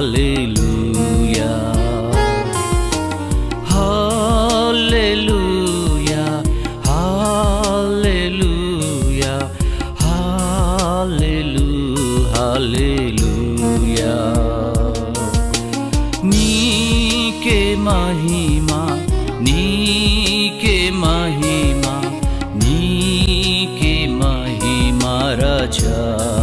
హల్లెలూయా హల్లెలూయా హల్లెలూయా హల్లెలూ హల్లెలూయా నీకే మహిమా నీకే మహిమా నీకే మహిమా రాజా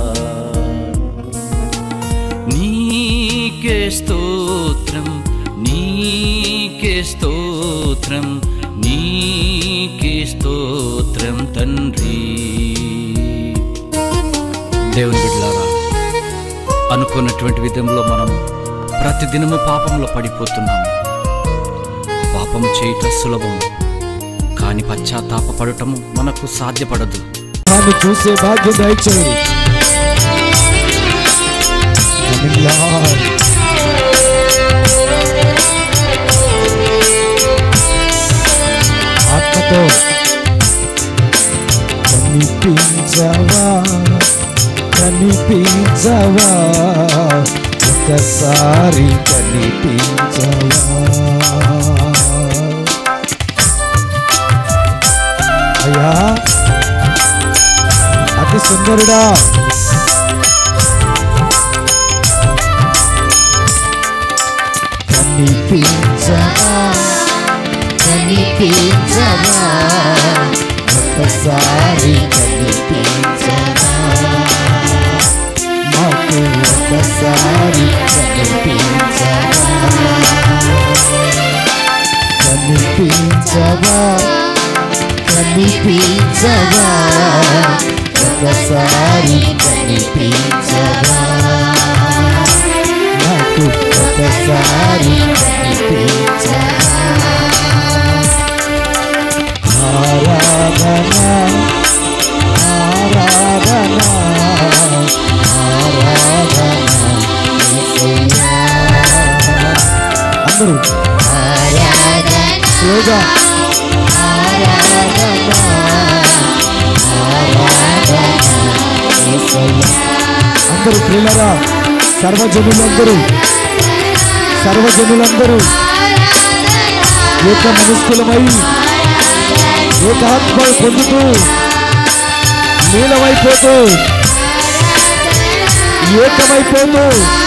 నీకే స్తోత్రం నీకే స్తోత్రం నీకే స్తోత్రం తండ్రి దేవుని బిడ్డలారా అనుకున్నటువంటి విధంలో మనం ప్రతిదినము పాపంలో పడిపోతున్నాము పాపం చేయట సులభం కానీ పశ్చాత్తాపడటము మనకు సాధ్యపడదు దాన్ని చూసే భాగ్యం దయచేయండి Coming Lord. ఆత్మతో కనిపించవా కనిపించవా ఒకసారి కనిపించవా అయ్యా అతి సుందరుడా కనిపించవా కనిపించవా ఒకసారి కనిపించవా మాకు ఒకసారి కనిపించవా కనిపించవా కనిపించవా ఒకసారి కనిపించవా నాకు ఒకసారి కనిపించవా ఆరాధన ఆరాధన ఆరాధన యేసయ్యా. అందరూ స్లోగా ఆరాధన ఆరాధన యేసయ్యా. అందరూ ప్రియులరా సర్వజనులందరూ సర్వజనులందరూ ఏక మనస్కులమై ఏకాత్మ పొందుతూ నీలమైపోతూ ఏకమైపోతూ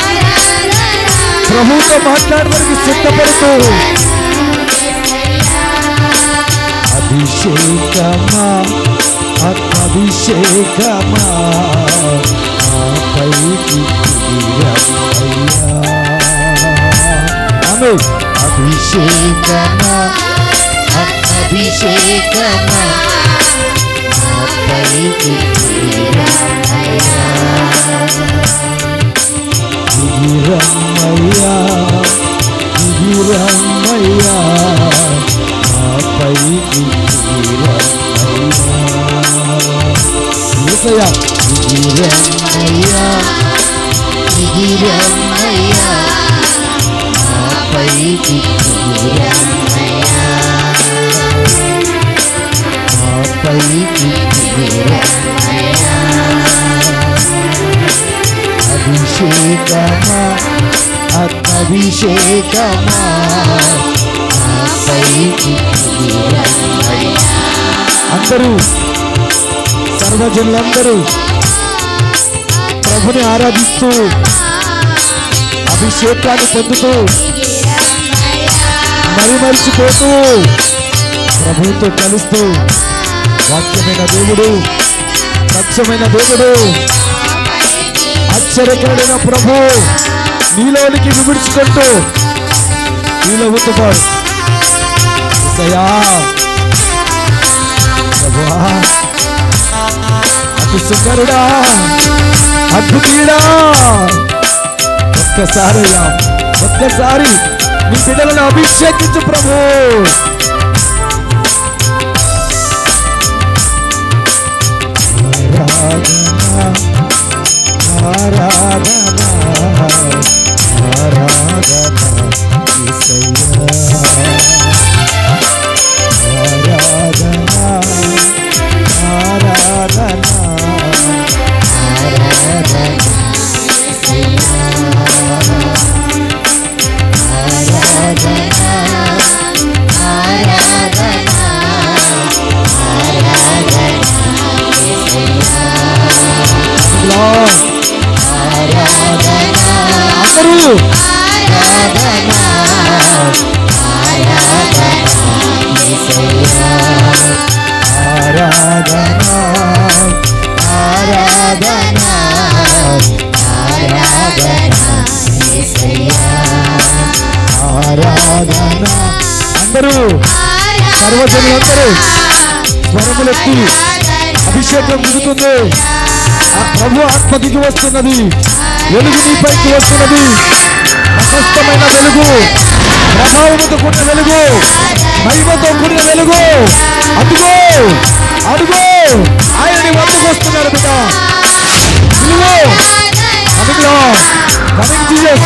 ప్రభుతో మాట్లాడడానికి సిద్ధపడుతూ అభిషేకమా ఆత్మాభిషేకమా ఆపైకి దిగిరమ్మయ్యా. ఆమె అభిషేకమా అభిషేకమా ఆపైకి దిగిరమ్మయ్యా. దిగిరమ్మయ్యా దిగిరమ్మయ్యా ఆపైకి దిగిరమ్మయ్యా యేసయ్యా దిగిరమ్మయ్యా దిగిరమ్మయ్యా ఆపైకి దిగిరమ్మయ్యా ఆపైకి దిగిరమ్మయ్యా అభిషేకమా ఆత్మాభిషేకమా ఆపైకి దిగిరమ్మయ్యా అందరూ సర్వజనులందరూ ప్రభుని ఆరాధిస్తూ అభిషేకాన్ని పొందుతూ మరి మరిచిపోతూ ప్రభువుతో కలుస్తూ వాక్యమైన దేవుడు సత్యమైన దేవుడు ఆశ్చర్యకరుడైన ప్రభు నీలోనికి విమిడ్చుకుంటూ నీలో ఉతుపాడు ఏసయ్యా, ప్రభువా అతి సుందరుడా అద్భుతీయుడా ఒక్కసారి అయ్యా, ఒక్కసారి నీ బిడ్డలను అభిషేకించు ప్రభు ఆరాధన ఆరాధన యేసయ్యా. ఆరాధన ఆరాధన ఆరాధన యేసయ్యా. ఆరాధన ఆరాధన ఆరాధన అందరూ సర్వజనులందరూ స్వరములెత్తి అభిషేకం దిగుతుంది ఆ ప్రభు ఆత్మ దిగి వస్తున్నది వెలుగు నీపైకి వస్తున్నది ప్రశస్తమైన వెలుగు ప్రభావముతో కూడిన వెలుగు మహిమతో కూడిన వెలుగు అడుగో అడుగో ఆయనని వద్దకు వస్తున్నారు బిడ్డ ఇదిగో కమింగ్ లో కమింగ్ జీసస్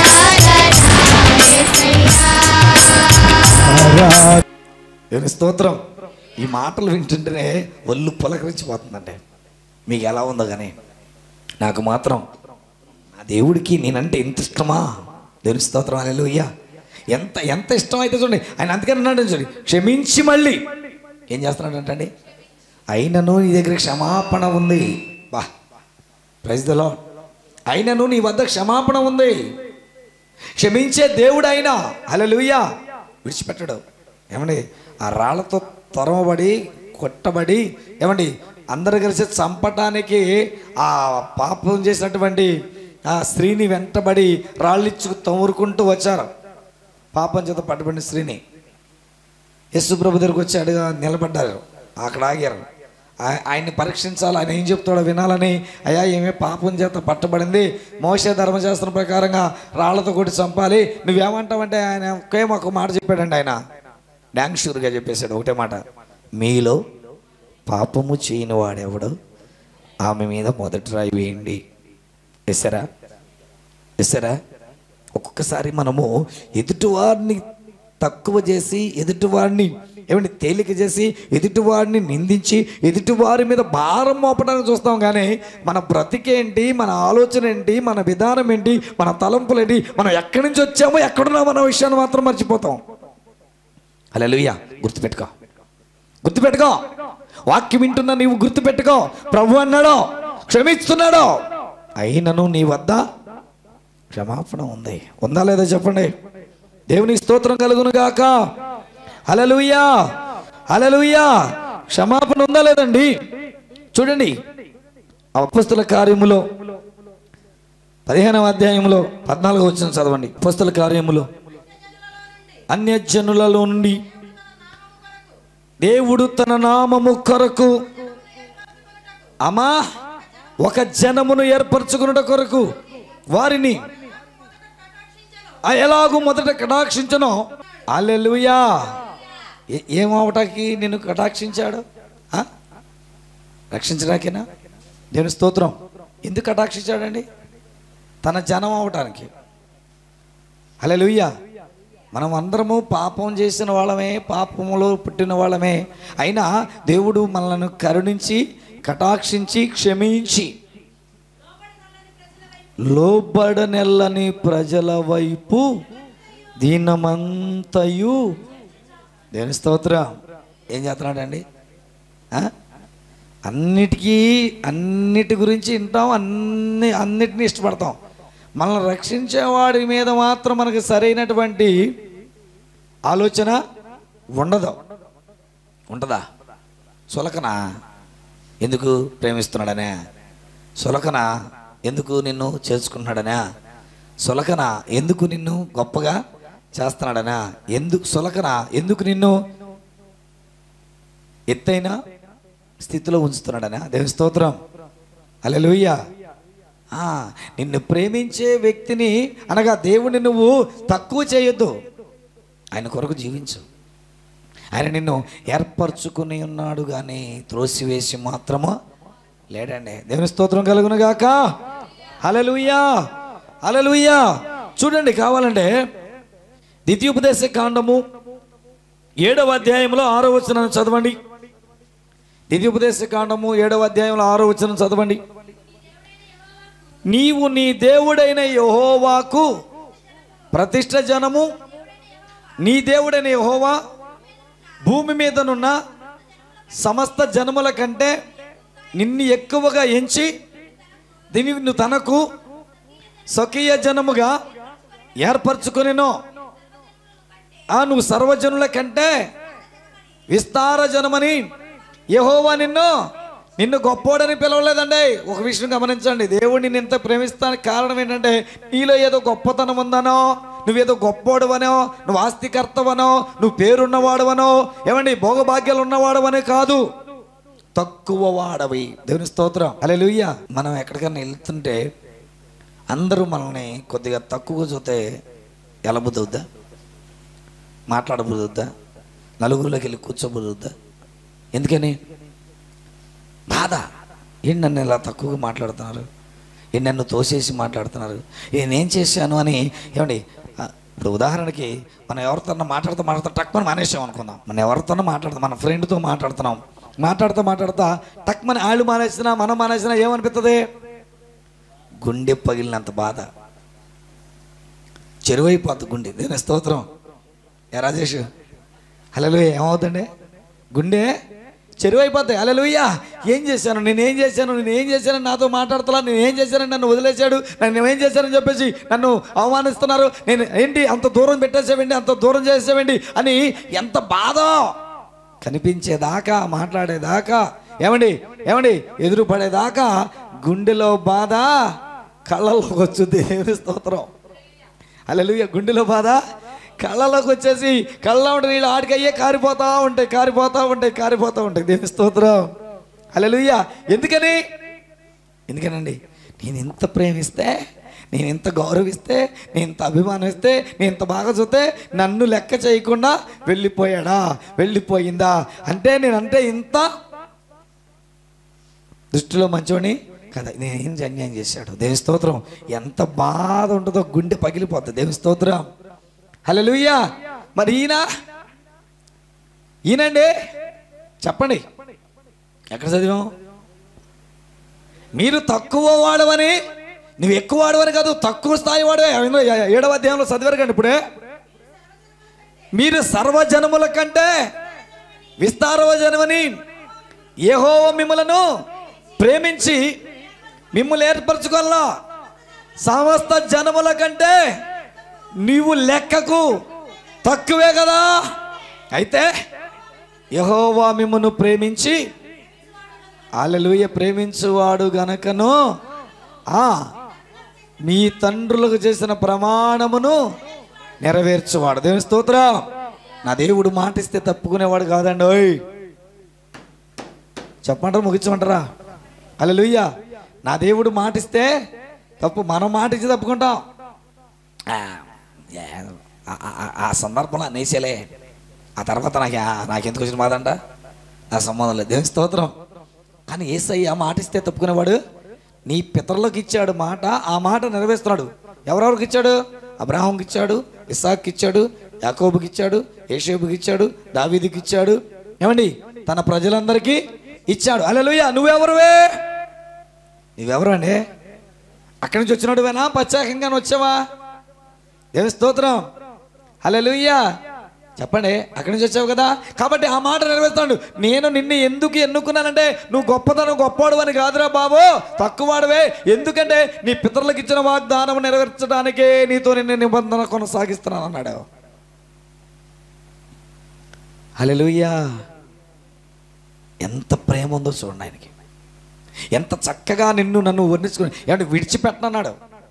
దేవుని స్తోత్రం ఈ మాటలు వింటుంటేనే ఒళ్ళు పులకరించిపోతుందంటే మీకు ఎలా ఉందో కానీ నాకు మాత్రం నా దేవుడికి నేనంటే ఎంత ఇష్టమా దేవుని స్తోత్రం అయ్యా ఎంత ఎంత ఇష్టం అయితే చూడండి ఆయన అందుకని అన్నాడు చూడండి క్షమించి మళ్ళీ ఏం చేస్తున్నాడంటండి అయినను నీ దగ్గర క్షమాపణ ఉంది బా ప్రైజ్ ద లార్డ్ అయినను నీ వద్ద క్షమాపణ ఉంది క్షమించే దేవుడు అయినా హల్లెలూయా విడిచిపెట్టడు ఏమండి ఆ రాళ్లతో తరమబడి కొట్టబడి ఏమండి అందరు కలిసి చంపటానికి ఆ పాపం చేసినటువంటి ఆ స్త్రీని వెంటబడి రాళ్ళిచ్చు తోమురుకుంటూ వచ్చారు పాపం చేత పట్టుబడిన స్త్రీని యస్సు ప్రభు దగ్గరికి వచ్చి అడిగా నిలబడ్డారు అక్కడ ఆగారు ఆ- ఆయన్ని పరీక్షించాలి ఆయన ఏం చెప్తాడో వినాలని అయ్యా ఏమే పాపం చేత పట్టబడింది మోసే ధర్మశాస్త్రం ప్రకారంగా రాళ్లతో కొట్టి చంపాలి నువ్వేమంటావంటే ఆయన ఒకే ఒక మాట చెప్పాడండి ఆయన డ్యాంగ్ షూర్గా చెప్పేశాడు ఒకటే మాట మీలో పాపము చేయని వాడెవడు ఆమె మీద మొదటి రాయి వేయండి ఎసరా ఎసరా ఒక్కొక్కసారి మనము ఎదుటివారిని తక్కువ చేసి ఎదుటివారిని ఏమంటే తేలిక చేసి ఎదుటివారిని నిందించి ఎదుటివారి మీద భారం మోపడానికి చూస్తాం కానీ మన బ్రతికేంటి మన ఆలోచన ఏంటి మన విధానం ఏంటి మన తలంపులు ఏంటి మనం ఎక్కడి నుంచి వచ్చామో ఎక్కడున్నామో అన్న విషయాన్ని మాత్రం మర్చిపోతాం అలా గుర్తుపెట్టుకో గుర్తుపెట్టుకో వాక్యం వింటున్నా నీవు గుర్తుపెట్టుకో ప్రభు అన్నాడో క్షమిస్తున్నాడో అయినను నీ వద్ద క్షమాపణ ఉంది ఉందా లేదా చెప్పండి దేవుని స్తోత్రం కలుగును గాక హలలుయా హలలుయా క్షమాపణ ఉందా లేదండి చూడండి అపస్తుల కార్యములో పదిహేనవ అధ్యాయములో పద్నాలుగు వచ్చిన చదవండి అపస్తుల కార్యములో అన్యజనులలో నుండి దేవుడు తన నామము కొరకు అమా ఒక జనమును ఏర్పరచుకున్నట కొరకు వారిని ఆ ఎలాగూ మొదట కటాక్షించను అల్లెలుయా ఏమవటానికి నిన్ను కటాక్షించాడు ఆ? రక్షించడానికేనా దేవుని స్తోత్రం ఎందుకు కటాక్షించాడండి తన జనం అవటానికి అల్లెలుయ్యా మనం అందరము పాపం చేసిన వాళ్ళమే పాపములో పుట్టిన వాళ్ళమే అయినా దేవుడు మనల్ని కరుణించి కటాక్షించి క్షమించి లోబడనెల్లని ప్రజల వైపు దీనమంతయు దేని స్తోత్రం ఏం చేస్తున్నాడండి ఆ? అన్నిటికీ అన్నిటి గురించి వింటాం అన్ని అన్నిటిని ఇష్టపడతాం మనల్ని రక్షించేవాడి మీద మాత్రం మనకి సరైనటువంటి ఆలోచన ఉండదు ఉంటుందా సులకనా ఎందుకు ప్రేమిస్తున్నాడనే సులకన ఎందుకు నిన్ను చేసుకున్నాడనా సులకన ఎందుకు నిన్ను గొప్పగా చేస్తున్నాడనా ఎందుకు సులకన ఎందుకు నిన్ను ఎత్తైన స్థితిలో ఉంచుతున్నాడనా దేవుని స్తోత్రం అలెలుయ్య నిన్ను ప్రేమించే వ్యక్తిని అనగా దేవుడిని నువ్వు తక్కువ చేయొద్దు ఆయన కొరకు జీవించు ఆయన నిన్ను ఏర్పరచుకుని ఉన్నాడు కానీ త్రోసివేసి మాత్రము లేడండి దేవుని స్తోత్రం కలుగును గాక హలలుయ్యా హలలుయ్యా చూడండి కావాలంటే ద్వితీయోపదేశ కాండము ఏడవ అధ్యాయంలో ఆరో వచనం చదవండి ద్వితీయోపదేశ కాండము ఏడవ అధ్యాయంలో ఆరో వచనం చదవండి నీవు నీ దేవుడైన యహోవాకు ప్రతిష్ట జనము నీ దేవుడైన యహోవా భూమి మీదనున్న సమస్త జనముల కంటే నిన్ను ఎక్కువగా ఎంచి దీన్ని తనకు స్వకీయ జనముగా ఏర్పరచుకొనినో ఆ నువ్వు సర్వజనుల కంటే విస్తార జనమని యహోవా నిన్ను నిన్ను గొప్పోడని పిలవలేదండి ఒక విషయం గమనించండి దేవుడు నిన్ను ఇంత ప్రేమిస్తానికి కారణం ఏంటంటే నీలో ఏదో గొప్పతనం ఉందనో నువ్వేదో గొప్పోడవనో నువ్వు ఆస్తికర్తవనో నువ్వు పేరున్నవాడవనో ఏమండి భోగభాగ్యాలు ఉన్నవాడవనే కాదు తక్కువ వాడవి దేవుని స్తోత్రం అలే మనం ఎక్కడికైనా వెళ్తుంటే అందరూ మనల్ని కొద్దిగా తక్కువగా చూస్తే ఎలా బుద్ధవుద్దా మాట్లాడబుద్దా నలుగురిలోకి వెళ్ళి కూర్చోబుద్దా ఎందుకని బాధ ఏంటి నన్ను ఇలా తక్కువగా మాట్లాడుతున్నారు ఏంటి నన్ను తోసేసి మాట్లాడుతున్నారు నేనేం చేశాను అని ఏమండి ఆ, ఇప్పుడు ఉదాహరణకి మనం ఎవరితో మాట్లాడుతూ మాట్లాడుతూ టక్మని మానేసాం అనుకుందాం మనం ఎవరితో మాట్లాడుతాం మన ఫ్రెండ్తో మాట్లాడుతున్నాం మాట్లాడుతూ మాట్లాడుతా టక్మని ఆళ్ళు మానేసినా మనం మానేసినా ఏమనిపిస్తుంది గుండె పగిలినంత బాధ చెరువైపోతుంది గుండె దేని స్తోత్రం ఏ రాజేష్ హలో ఏమవుతుండే గుండె చెరువైపోతాయి అలలుయ్యా ఏం చేశాను నేను ఏం చేశాను నేను ఏం చేశాను నాతో మాట్లాడుతున్నా నేను ఏం చేశానని నన్ను వదిలేశాడు నన్ను ఏం చేశానని చెప్పేసి నన్ను అవమానిస్తున్నారు నేను ఏంటి అంత దూరం పెట్టేసావండి అంత దూరం చేసావండి అని ఎంత బాధ కనిపించేదాకా మాట్లాడేదాకా ఏమండి ఏమండి ఎదురు పడేదాకా గుండెలో బాధ కళ్ళలోకి వచ్చుద్ది దేవుని స్తోత్రం అలలుయ గుండెలో బాధ కళ్ళలోకి వచ్చేసి కళ్ళ ఉంటే నీళ్ళు ఆడికయ్యే కారిపోతా ఉంటాయి కారిపోతా ఉంటాయి కారిపోతా ఉంటాయి దేని స్తోత్రం అలలుయ ఎందుకని ఎందుకనండి నేను ఎంత ప్రేమిస్తే నేను ఎంత గౌరవిస్తే నేను ఇంత అభిమానిస్తే నేను ఇంత బాగా చూస్తే నన్ను లెక్క చేయకుండా వెళ్ళిపోయాడా వెళ్ళిపోయిందా అంటే నేనంటే ఇంత దృష్టిలో మంచోని కదా నేను ఏం అన్యాయం చేశాడు దేవి స్తోత్రం ఎంత బాధ ఉంటుందో గుండె పగిలిపోతుంది దేవి స్తోత్రం హలో మరి ఈయన ఈయనండి చెప్పండి ఎక్కడ చదివాం మీరు తక్కువ వాడవని నువ్వు ఎక్కువ వాడవని కాదు తక్కువ స్థాయి వాడవే ఏమో ఏ- ఏడవ అధ్యాయంలో చదివారు కండి ఇప్పుడే మీరు సర్వజనముల కంటే విస్తారవ జనమని ఏహోవ మిమ్మలను ప్రేమించి మిమ్మల్ని ఏర్పరచుకోవాలా సమస్త జనముల కంటే నీవు లెక్కకు తక్కువే కదా అయితే యహోవా మిమ్మను ప్రేమించి అలలుయ ప్రేమించువాడు గనకను ఆ మీ తండ్రులకు చేసిన ప్రమాణమును నెరవేర్చువాడు దేవుని స్తోత్రం నా దేవుడు మాటిస్తే తప్పుకునేవాడు కాదండి ఓయ్ చెప్పమంటారా ముగించమంటారా అలలుయ్య నా దేవుడు మాటిస్తే తప్పు మనం మాటిచ్చి తప్పుకుంటాం ఆ, ఏ, ఆ- ఆ- ఆ సందర్భంలో అనేసేలే ఆ తర్వాత నాకు ఆ- నాకెందుకు వచ్చిన బాధ అంట నా సంబంధం లేదు దేవుని స్తోత్రం కానీ ఏసయ్య మాటిస్తే తప్పుకునేవాడు నీ పితరులకు ఇచ్చాడు మాట ఆ మాట నెరవేరుస్తున్నాడు ఎవరెవరికి ఇచ్చాడు అబ్రాహంకి ఇచ్చాడు ఇసాక్కి ఇచ్చాడు యాకోబుకి ఇచ్చాడు ఏషేబుకి ఇచ్చాడు దావీదికి ఇచ్చాడు ఏమండి తన ప్రజలందరికీ ఇచ్చాడు అలలుయ్య నువ్వెవరువే నువ్వెవరు అండి అక్కడి నుంచి వచ్చినట్టువేనా ప్రత్యేకంగానే వచ్చావా దేవి స్తోత్రం హల్లెలూయా చెప్పండి అక్కడి నుంచి వచ్చావు కదా కాబట్టి ఆ మాట నెరవేరుతాడు నేను నిన్ను ఎందుకు ఎన్నుకున్నానంటే నువ్వు గొప్పతనం గొప్పవాడు అని కాదురా బాబు తక్కువవాడువే ఎందుకంటే నీ పితరులకు ఇచ్చిన వాగ్దానం నెరవేర్చడానికే నీతో నిన్ను నిబంధన కొనసాగిస్తున్నాను అన్నాడు హల్లెలూయా ఎంత ప్రేమ ఉందో చూడండి ఆయనకి ఎంత చక్కగా నిన్ను నన్ను వర్ణించుకుని ఏమంటే విడిచిపెట్టనన్నాడు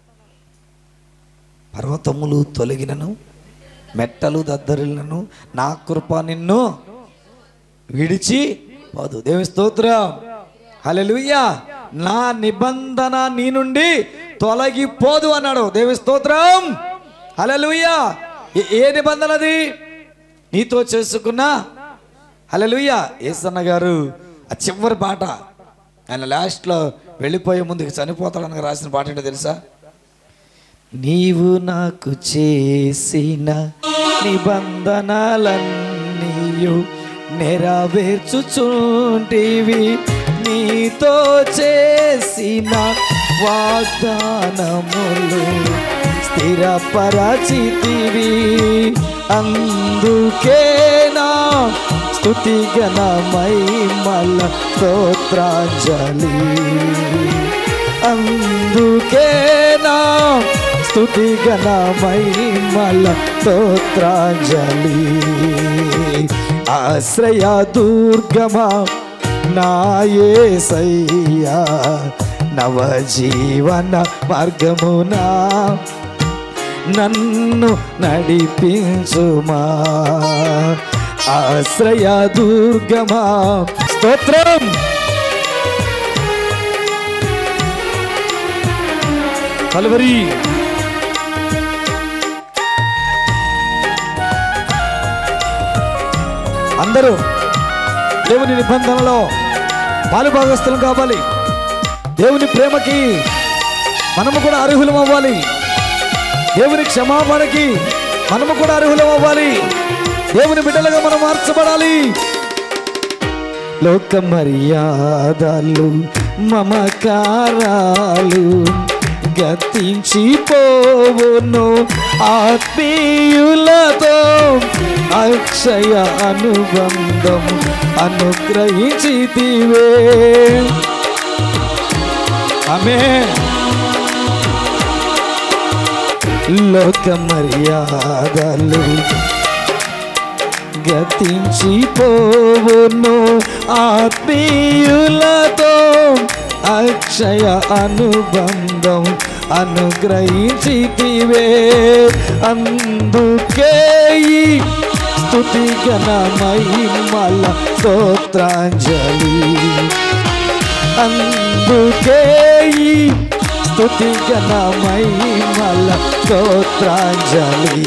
పర్వతములు తొలగినను మెట్టలు దద్దరిలను నా కృప నిన్ను విడిచి పోదు దేవి స్తోత్రం హల్లెలూయా నా నిబంధన నీ నుండి తొలగిపోదు అన్నాడు దేవి స్తోత్రం హల్లెలూయా ఏ- ఏ నిబంధన అది నీతో చేసుకున్న హల్లెలూయా ఏసన్న గారు ఆ చివరి పాట ఆయన లాస్ట్లో వెళ్ళిపోయే ముందుకు చనిపోతాడని రాసిన పాట ఏంటో తెలుసా నీవు నాకు చేసిన నిబంధనలన్నీయు నెరవేర్చుచుంటివి నీతో చేసిన వాగ్దానములు స్థిరపరచితివి అందుకేనా స్తుతిగణమై మల్ల స్తోత్రాంజలి అందుకేనా స్తుతి గణ మహిమల స్తోత్రాంజలి ఆశ్రయ దుర్గమా నాయసయ్యా నవజీవన మార్గమునా నన్ను నడిపించుమా ఆశ్రయ దుర్గమా స్తోత్రం కలువరి అందరూ దేవుని నిబంధనలో పాలుభాగస్థలం కావాలి దేవుని ప్రేమకి మనము కూడా అర్హులం అవ్వాలి దేవుని క్షమాపణకి మనము కూడా అర్హులం అవ్వాలి దేవుని బిడ్డలుగా మనం మార్చబడాలి లోక మర్యాదలు మమకారాలు గతించిపోవును ఆత్మీయులతో అక్షయ అనుబంధం అనుగ్రహించితివే ఆమె లోక మర్యాదలు గతించిపోవును ఆత్మీయులతో అక్షయ అనుబంధం అనుగ్రహించితివే అందుకే ఈ స్తుతి గణ మహిమల స్తోత్రాంజలి అందుకే ఈ స్తుతి గణ మహిమల స్తోత్రాంజలి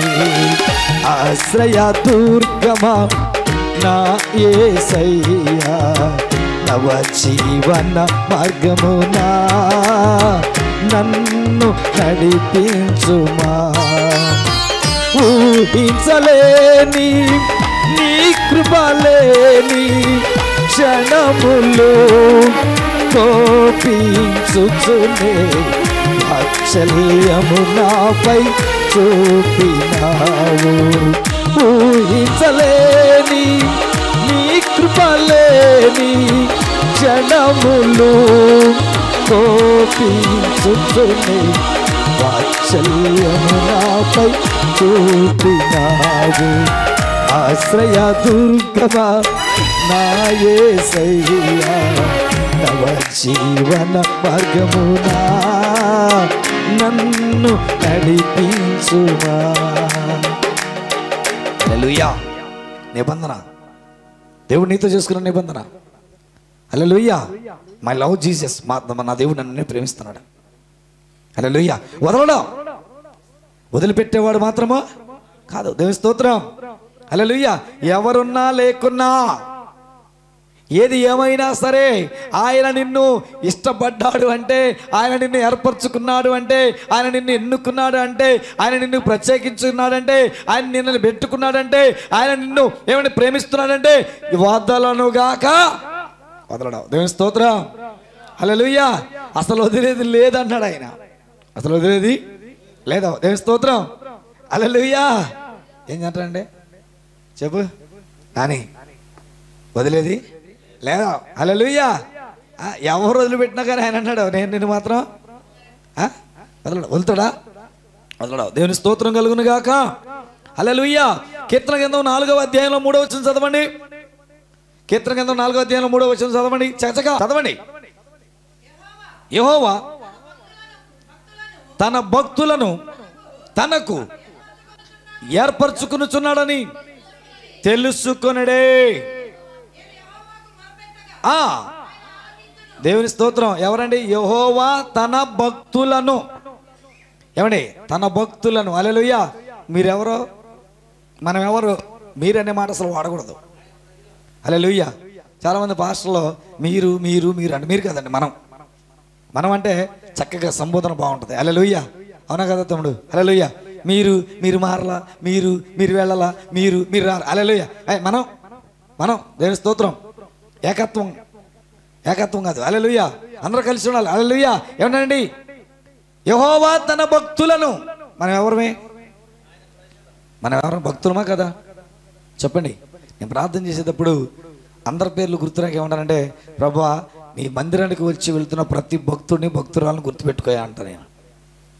ఆశ్రయ దుర్గమా నా ఏసయ్యా నవ జీవన మార్గమునా నన్ను నడిపించుమా ఊహించలేని నీ కృపలేని క్షణములు కోపించుచునే వాత్సల్యము నాపై చూపినావు ఊహించలేని నీ కృపలేని క్షణములు కోపించుచునే వాత్సల్యము నాపై చూపినావు ఆశ్రయ దుర్గమా నాయసయ్యా నవ జీవన మార్గమునా నన్ను నడిపించుమా హల్లెలూయా నిబంధన దేవుడు నీతో చేసుకున్న నిబంధన హల్లెలూయా మై లవ్ జీసస్ మా నా దేవుడు నన్ను ప్రేమిస్తున్నాడు హల్లెలూయా వదలడం వదిలిపెట్టేవాడు మాత్రమా కాదు దేవుని స్తోత్రం హల్లెలూయా ఎవరున్నా లేకున్నా ఏది ఏమైనా సరే ఆయన నిన్ను ఇష్టపడ్డాడు అంటే ఆయన నిన్ను ఏర్పరచుకున్నాడు అంటే ఆయన నిన్ను ఎన్నుకున్నాడు అంటే ఆయన నిన్ను ప్రత్యేకించుకున్నాడంటే ఆయన నిన్ను పెట్టుకున్నాడంటే ఆయన నిన్ను ఏమైనా ప్రేమిస్తున్నాడంటే వదలనుగాక వదలడం దేవుని స్తోత్రం హల్లెలూయా అసలు వదిలేది లేదన్నాడు ఆయన అసలు వదిలేది లేదా దేవుని స్తోత్రం హల్లెలూయా ఏం చేస్తాడండి చెప్పు నాని వదిలేది లేదా హల్లెలూయా ఆ, ఎవరు వదిలిపెట్టినా కానీ ఆయన అన్నాడు నేను నిన్ను మాత్రం ఆ? వదలడు వదులుతాడా వదలడు దేవుని స్తోత్రం కలుగును గాక హల్లెలూయా కీర్తన గ్రంథం నాలుగవ అధ్యాయంలో మూడవ వచ్చిన చదవండి కీర్తన గ్రంథం నాలుగవ అధ్యాయంలో మూడవ వచ్చిన చదవండి చకచక చదవండి యెహోవా తన భక్తులను తనకు ఏర్పరచుకునుచున్నాడని తెలుసుకొనడే ఆ దేవుని స్తోత్రం ఎవరండి యహోవా తన భక్తులను ఏమండి తన భక్తులను అలెలుయ్య మీరెవరో మనం ఎవరు మీరనే మాట అసలు వాడకూడదు అలెలుయ్య చాలా మంది పాస్టర్లో మీరు మీరు మీరు అంటే మీరు కదండి మనం మనం అంటే చక్కగా సంబోధన బాగుంటుంది అలెలుయ్య అవునా కదా తమ్ముడు అలెలుయ్య మీరు మీరు మారలా మీరు మీరు వెళ్ళాలా మీరు మీరు రారు అలెలుయ్య మనం మనం దేవుని స్తోత్రం ఏకత్వం ఏకత్వం కాదు అలెలుయ్య అందరూ కలిసి ఉండాలి అలెలుయ్య ఏమన్నాండి యహోవా తన భక్తులను మనం ఎవరమే మనం ఎవరు భక్తులమా కదా చెప్పండి నేను ప్రార్థన చేసేటప్పుడు అందరి పేర్లు గుర్తురాక ఏమంటానంటే ప్రభా నీ మందిరానికి వచ్చి వెళ్తున్న ప్రతి భక్తుడిని భక్తురాలను గుర్తుపెట్టుకోయా అంట నేను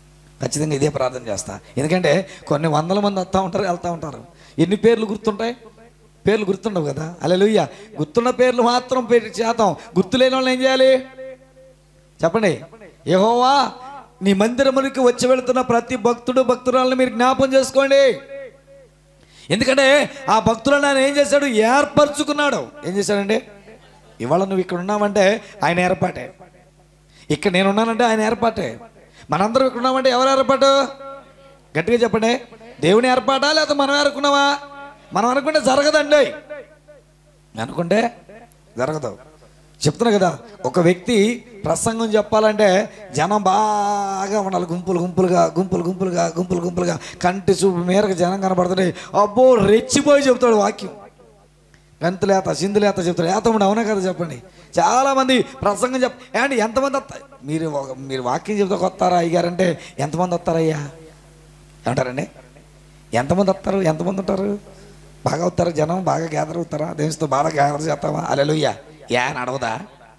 ఖచ్చితంగా ఇదే ప్రార్థన చేస్తా ఎందుకంటే కొన్ని వందల మంది వస్తూ ఉంటారు వెళ్తూ ఉంటారు ఎన్ని పేర్లు గుర్తుంటాయి పేర్లు గుర్తుండవు కదా అలెలుయ్య గుర్తున్న పేర్లు మాత్రం పేరు చేద్దాం గుర్తు లేని వాళ్ళు ఏం చేయాలి చెప్పండి యెహోవా నీ మందిరమునికి వచ్చి వెళుతున్న ప్రతి భక్తుడు భక్తురాలను మీరు జ్ఞాపం చేసుకోండి ఎందుకంటే ఆ భక్తులను ఆయన ఏం చేశాడు ఏర్పరచుకున్నాడు ఏం చేశాడండి ఇవాళ నువ్వు ఇక్కడ ఉన్నావంటే ఆయన ఏర్పాటే ఇక్కడ నేను ఉన్నానంటే ఆయన ఏర్పాటే మనందరం ఇక్కడ ఉన్నామంటే ఎవరు ఏర్పాటు గట్టిగా చెప్పండి దేవుని ఏర్పాటా లేకపోతే మనం ఏర్కున్నావా మనం అనుకుంటే జరగదండి అనుకుంటే జరగదు చెప్తున్నా కదా ఒక వ్యక్తి ప్రసంగం చెప్పాలంటే జనం బాగా ఉండాలి గుంపులు గుంపులుగా గుంపులు గుంపులుగా గుంపులు గుంపులుగా కంటి చూపు మేరకు జనం కనబడుతుంటే అబ్బో రెచ్చిపోయి చెప్తాడు వాక్యం గంతులేత సింధులేత చెప్తాడు ఏతముడు అవునా కదా చెప్పండి చాలామంది ప్రసంగం చెప్ ఏమండి ఎంతమంది వస్తారు మీరు ఒక- మీరు వాక్యం చెప్తే వస్తారా అయ్యారంటే ఎంతమంది వస్తారయ్యా ఏమంటారండి ఎంతమంది వస్తారు ఎంతమంది ఉంటారు బాగా వస్తారు జనం బాగా గ్యాదర్ అవుతారా దేశంతో బాగా గ్యాదర్ చేస్తావా అలెలుయ్య యా నడవదా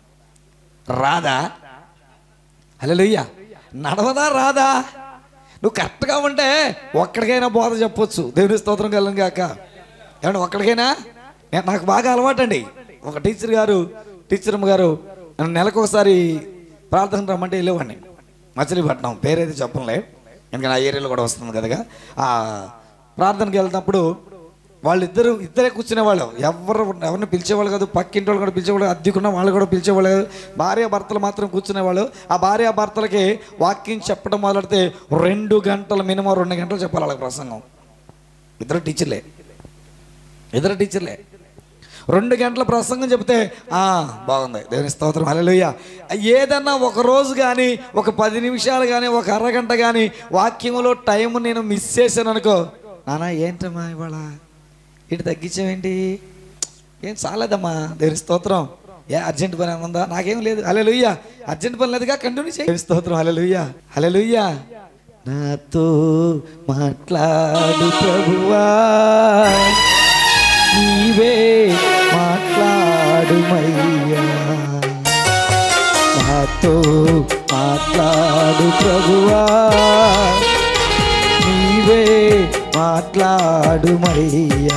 రాదా అలెలుయ్య నడవదా రాదా నువ్వు కరెక్ట్గా ఉంటే ఒక్కడికైనా బోధ చెప్పొచ్చు దేవుని స్తోత్రం కలను కాక ఏమన్నా ఒక్కడికైనా నేను నాకు బాగా అలవాటండి ఒక టీచర్ గారు టీచర్ అమ్మ గారు నన్ను నెలకు ఒకసారి ప్రార్థన రమ్మంటే వెళ్ళేవాడిని మచిలీపట్నం పేరైతే చెప్పంలే ఎందుకంటే ఆ ఏరియాలో కూడా వస్తుంది కదా ఆ ప్రార్థనకి వెళ్తున్నప్పుడు వాళ్ళిద్దరు ఇద్దరే కూర్చునేవాళ్ళు ఎవరు ఎవరిని పిలిచేవాళ్ళు కాదు పక్కింటి వాళ్ళు కూడా పిలిచేవాళ్ళు అద్దెకున్న వాళ్ళు కూడా పిలిచేవాళ్ళు కాదు భార్య భర్తలు మాత్రం కూర్చునేవాళ్ళు ఆ భార్య భర్తలకి వాక్యం చెప్పడం మొదలెడితే రెండు గంటలు మినిమం రెండు గంటలు చెప్పాలి వాళ్ళకి ప్రసంగం ఇద్దరు టీచర్లే ఇద్దరు టీచర్లే రెండు గంటల ప్రసంగం చెప్తే ఆ బాగుంది దేవుని స్తోత్రం హల్లెలూయా ఏదన్నా ఒక రోజు కానీ ఒక పది నిమిషాలు కానీ ఒక అరగంట కానీ వాక్యంలో టైం నేను మిస్ చేశాను అనుకో నానా ఏంటమ్మా ఇవాళ ఇటు తగ్గించావేంటి ఏం చాలేదమ్మా దేవుని స్తోత్రం ఏ అర్జెంట్ పని ఏమైనా ఉందా నాకేం లేదు హల్లెలూయా అర్జెంట్ పని లేదుగా కంటిన్యూ చేయి దేవుని స్తోత్రం హల్లెలూయా హల్లెలూయా నాతో మాట్లాడు ప్రభువా నీవే మాట్లాడుమయ్యా నాతో మాట్లాడు ప్రభువా నీవే మాట్లాడుమయ్యా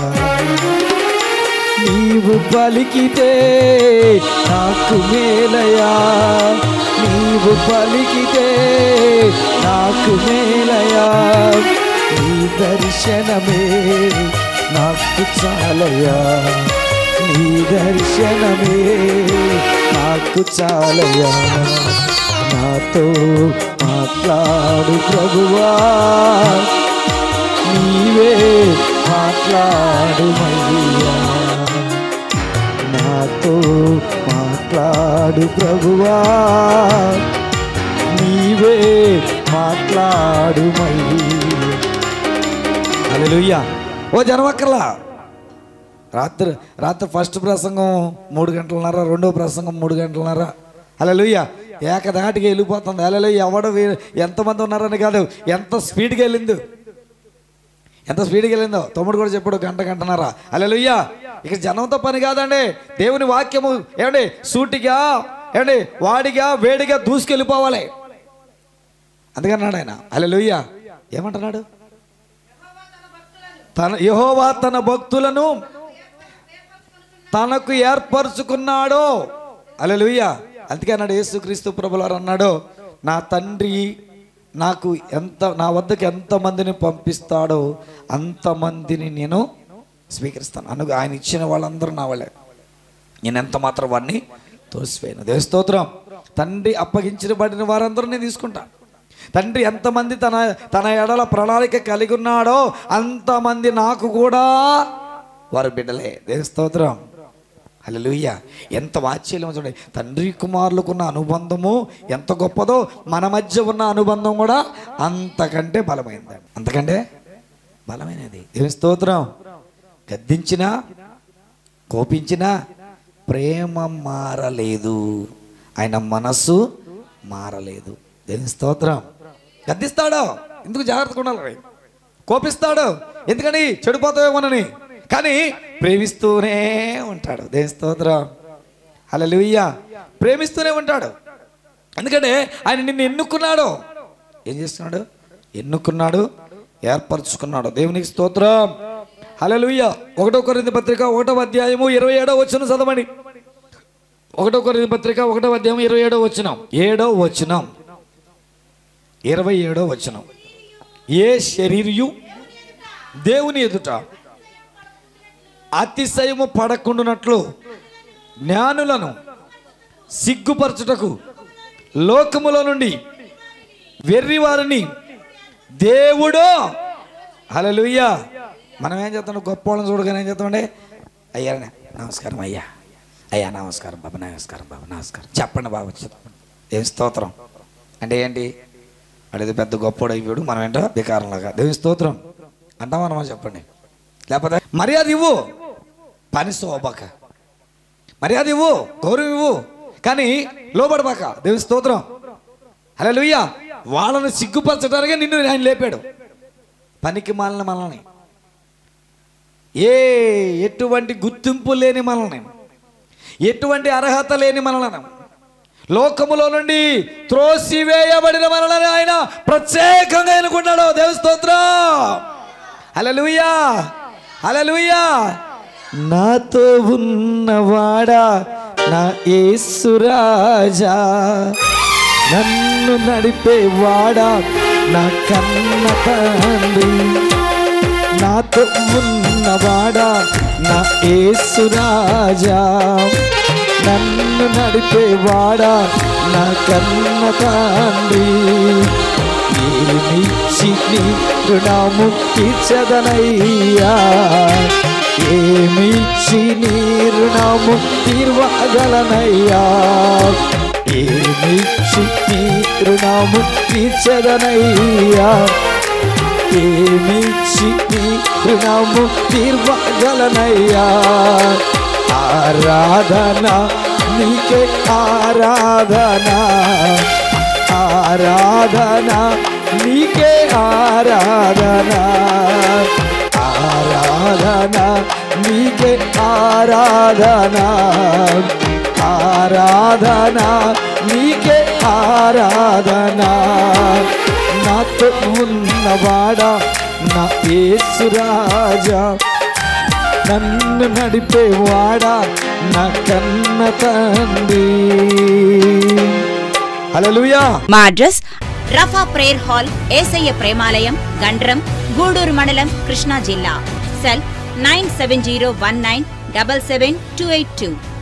నీవు పలికితే నాకు మేలయా నీవు పలికితే నాకు మేలయా నీ దర్శనమే నాకు చాలయా నీ దర్శనమే నాకు చాలయా నాతో మాట్లాడు ప్రభువా నీవే మాట్లాడుమయ్యా నాతో మాట్లాడు ప్రభువా నీవే మాట్లాడుమయ్యా హల్లెలూయా ఓ జనమక్కర్లా రాత్రి రాత్రి ఫస్ట్ ప్రసంగం మూడు గంటలన్నర రెండో ప్రసంగం మూడు గంటలన్నర హల్లెలూయా ఏకదాటికి వెళ్ళిపోతుంది హల్లెలూయా ఎవడు వీ- ఎంతమంది ఉన్నారని కాదు ఎంత స్పీడ్గా వెళ్ళింది ఎంత స్పీడ్గా వెళ్ళిందో తమ్ముడు కూడా చెప్పాడు గంట గంటన్నర హల్లెలూయా ఇక జనంతో పని కాదండి దేవుని వాక్యము ఏమండి సూటిగా ఏమండి వాడిగా వేడిగా దూసుకెళ్ళిపోవాలి అందుకన్నాడు ఆయన హల్లెలూయా ఏమంటున్నాడు తన యహోవా తన భక్తులను తనకు ఏర్పరచుకున్నాడు అలెలుయ్య అందుకే అన్నాడు యేసుక్రీస్తు ప్రభులారు అన్నాడు నా తండ్రి నాకు ఎంత నా వద్దకు ఎంతమందిని పంపిస్తాడో అంతమందిని నేను స్వీకరిస్తాను అను ఆయన ఇచ్చిన వాళ్ళందరూ నా వాళ్ళే నేను ఎంత మాత్రం వాడిని తోసిపోయాను దేవస్తోత్రం తండ్రి అప్పగించబడిన వారందరూ నేను తీసుకుంటా తండ్రి ఎంతమంది తన తన ఎడల ప్రణాళిక కలిగి ఉన్నాడో అంతమంది నాకు కూడా వారి బిడ్డలే దేవస్తోత్రం హల్లెలూయా ఎంత వాత్సల్యం చూడండి తండ్రి కుమారులకున్న అనుబంధము ఎంత గొప్పదో మన మధ్య ఉన్న అనుబంధం కూడా అంతకంటే బలమైంది అంతకంటే బలమైనది దేవుని స్తోత్రం గద్దించినా కోపించినా ప్రేమ మారలేదు ఆయన మనస్సు మారలేదు దేవుని స్తోత్రం గద్దిస్తాడు ఎందుకు జాగ్రత్తగా ఉండాలి కోపిస్తాడు ఎందుకని చెడిపోతావేమోనని కానీ ప్రేమిస్తూనే ఉంటాడు దేవుని స్తోత్రం హల్లెలూయా ప్రేమిస్తూనే ఉంటాడు ఎందుకంటే ఆయన నిన్ను ఎన్నుకున్నాడు ఏం చేస్తున్నాడు ఎన్నుకున్నాడు ఏర్పరచుకున్నాడు దేవునికి స్తోత్రం హల్లెలూయ ఒకటో కొరింది పత్రిక ఒకటో అధ్యాయము ఇరవై ఏడో వచ్చిన చదవండి ఒకటో కొరింది పత్రిక ఒకటో అధ్యాయం ఇరవై ఏడో వచ్చినాం ఏడో వచ్చినాం ఇరవై ఏడో వచ్చినాం ఏ శరీరయు దేవుని ఎదుట అతిశయము పడకుండునట్లు జ్ఞానులను సిగ్గుపరచుటకు లోకములో నుండి వెర్రివారిని దేవుడు హల్లెలూయా మనం ఏం చేస్తాం గొప్ప వాళ్ళని చూడగానే ఏం చేస్తామంటే అయ్యా నమస్కారం అయ్యా అయ్యా నమస్కారం బాబు నమస్కారం బాబు నమస్కారం చెప్పండి బాబు చెప్పండి ఏం స్తోత్రం అంటే ఏంటి వాడేది పెద్ద గొప్పోడు అయిపోయాడు మనం ఏంటో వికారంలాగా దేవుని స్తోత్రం అంటామా చెప్పండి లేకపోతే మర్యాద ఇవ్వు పని శోభక మర్యాద ఇవ్వు గౌరవం ఇవ్వు కానీ లోబడబాక దేవుని స్తోత్రం హలో వాళ్ళని సిగ్గుపరచడానికే నిన్ను ఆయన లేపాడు పనికి మాలిన మనల్ని ఏ ఎటువంటి గుర్తింపు లేని మనల్ని ఎటువంటి అర్హత లేని మనలను లోకములో నుండి త్రోసివేయబడిన మనల్ని ఆయన ప్రత్యేకంగా ఎన్నుకున్నాడు దేవి స్తోత్రం హల్లెలూయా హల్లెలూయా నాతో ఉన్నవాడా నా యేసురాజా నన్ను నడిపేవాడా నా కన్న తండ్రి నాతో ఉన్నవాడా నా యేసురాజా నన్ను నడిపేవాడా నా కన్న తండ్రి ఏమిచ్చి నీ రుణము తీర్చదనయ్యా ఏమిచ్చి నీ రుణము తీర్వగలనయ్యా ఏమిచ్చి నీ రుణము తీర్చదనయ్యా ఏమిచ్చి నీ రుణము తీర్వగలనయ్యా ఆరాధన నీకే ఆరాధన ఆరాధన నీకే ఆరాధన ఆరాధన నీకే ఆరాధన ఆరాధన నీకే ఆరాధన నాతో ఉన్నవాడా నా యేసురాజా నన్ను నడిపేవాడా నా కన్న తండ్రి హల్లెలూయా మా address Rapha prayer hall Yesayya Premalayam Gandram Gudur మండలం కృష్ణా జిల్లా cell nine seven zero one nine double seven two eight two